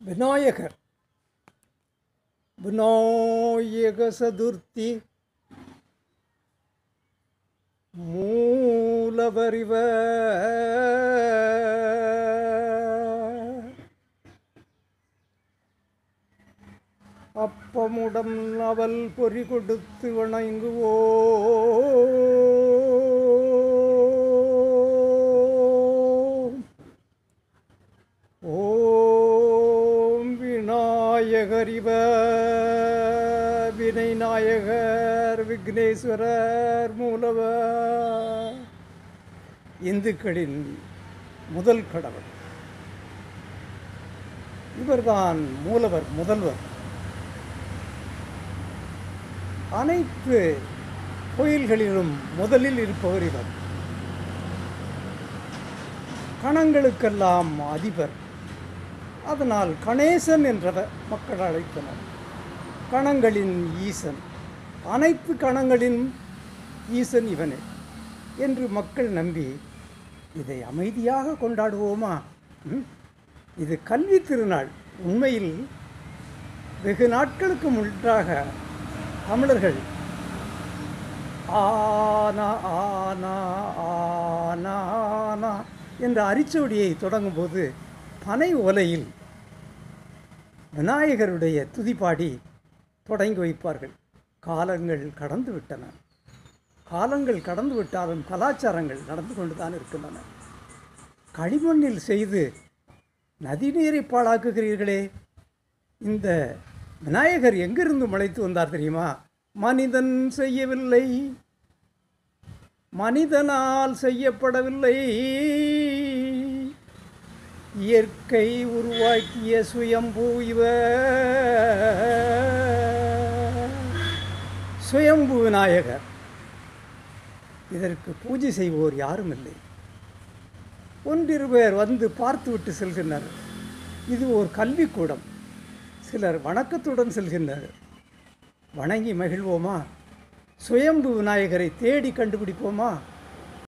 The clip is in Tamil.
விநாயகர் விநாயக சதுர்த்தி மூலவரிவ அப்பமுடம் அவல் பொறி கொடுத்து வணங்குவோம் ஓம் விநாயகரிவ வினை நாயகர் விக்னேஸ்வரர் மூலவர் இந்துக்களின் முதல் கடவுள் இவர்தான் மூலவர் முதல்வர் அனைத்து கோயில்களிலும் முதலில் இருப்பவர் இவர் கணங்களுக்கெல்லாம் அதிபர் அதனால் கணேசன் என்றவர் மக்கள் அழைத்தனர் கணங்களின் ஈசன் அனைத்து கணங்களின் ஈசன் இவனே என்று மக்கள் நம்பி இதை அமைதியாக கொண்டாடுவோமா ம்? இது கல்வி திருநாள் உண்மையில் வெகு நாட்களுக்கு முன்பாக தமிழர்கள் ஆனா ஆனா ஆனா ஆனா என்ற அரிச்சொடியை தொடங்கும்போது பனை ஓலையில் விநாயகருடைய துதிப்பாடி தொடங்கி வைப்பார்கள் காலங்கள் கடந்து விட்டன காலங்கள் கடந்து விட்டாலும் கலாச்சாரங்கள் நடந்து கொண்டு தான் இருக்கின்றன களிமண்ணில் செய்து நதிநீரை பாழாக்குகிறீர்களே இந்த விநாயகர் எங்கிருந்து முளைத்து வந்தார் தெரியுமா மனிதன் செய்யவில்லை மனிதனால் செய்யப்படவில்லை இயற்கை உருவாக்கிய சுயம்பு இவர் சுயம்பு விநாயகர் இதற்கு பூஜை செய்வோர் யாரும் இல்லை ஒன்றிரு பேர் வந்து பார்த்துவிட்டு செல்கின்றனர் இது ஒரு கல்விக்கூடம் சிலர் வணக்கத்துடன் செல்கின்றனர் வணங்கி மகிழ்வோமா சுயம்பு விநாயகரை தேடி கண்டுபிடிப்போமா